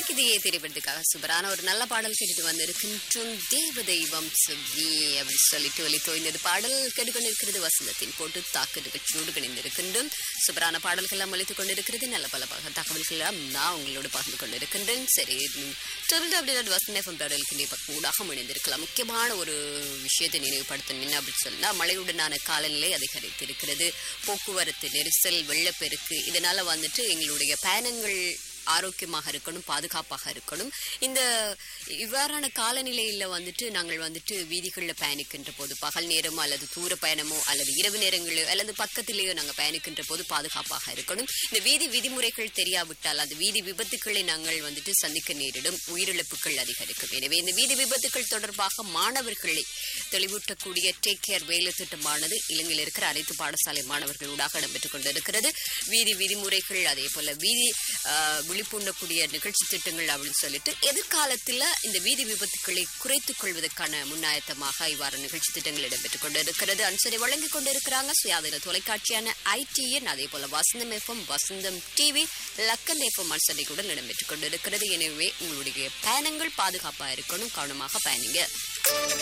அழைக்குதையே திரைப்படத்துக்காக சூப்பரான ஒரு நல்ல பாடல் கேட்டுட்டு வந்திருக்கின்றோம் தேவ தெய்வம் செவ்வி அப்படின்னு சொல்லிட்டு ஒலி தோய்ந்தது பாடல் கேட்டுக்கொண்டிருக்கிறது வசந்தத்தின் போட்டு தாக்கு நிகழ்ச்சியோடு கணிந்திருக்கின்றோம் சூப்பரான பாடல்கள் ஒலித்துக் கொண்டிருக்கிறது நல்ல பல பக- தகவல்கள் நான் உங்களோடு பகிர்ந்து கொண்டிருக்கின்றேன் சரி டொரண்டோ அப்படி வசந்த எஃப்எம் பாடலுக்கு ஊடாக இணைந்திருக்கலாம் முக்கியமான ஒரு விஷயத்தை நினைவுபடுத்தணும் என்ன அப்படின்னு சொன்னா மழையுடனான காலநிலை அதிகரித்திருக்கிறது போக்குவரத்து நெரிசல் வெள்ளப்பெருக்கு இதனால வந்துட்டு எங்களுடைய பயணங்கள் ஆரோக்கியமாக இருக்கணும் பாதுகாப்பாக இருக்கணும் இந்த இவ்வாறான காலநிலையில் வந்துட்டு நாங்கள் வந்துட்டு வீதிகளில் பயணிக்கின்ற போது பகல் நேரமோ அல்லது தூர பயணமோ அல்லது இரவு நேரங்களோ அல்லது பக்கத்திலேயோ நாங்கள் பயணிக்கின்ற போது பாதுகாப்பாக இருக்கணும் இந்த வீதி விதிமுறைகள் தெரியாவிட்டால் அந்த வீதி விபத்துக்களை நாங்கள் வந்துட்டு சந்திக்க நேரிடும் உயிரிழப்புகள் அதிகரிக்கும் எனவே இந்த வீதி விபத்துக்கள் தொடர்பாக மாணவர்களை தெளிவூட்டக்கூடிய டேக் கேர் வேலை திட்டமானது இலங்கையில் இருக்கிற அனைத்து பாடசாலை மாணவர்களூடாக இடம்பெற்றுக் கொண்டிருக்கிறது வீதி விதிமுறைகள் அதே போல வீதி ஆஹ், விழிப்புணரக்கூடிய நிகழ்ச்சி திட்டங்கள் அப்படின்னு சொல்லிட்டு எதிர்காலத்தில் இந்த வீதி விபத்துக்களை குறைத்துக் கொள்வதற்கான முன்னாயத்தமாக இவ்வாறு நிகழ்ச்சி திட்டங்கள் இடம்பெற்றுக் கொண்டிருக்கிறது அனுசரி வழங்கிக் கொண்டிருக்கிறாங்க சுயாதீன தொலைக்காட்சியான ஐடிஎன் அதே போல வசந்தம் எஃப்எம் வசந்தம் டிவி லக்கல் எஃப்எம் அனுசரிக்குடன் இடம்பெற்றுக் கொண்டிருக்கிறது எனவே உங்களுடைய பயணங்கள் பாதுகாப்பாக இருக்கணும் கவனமாக பயணிங்க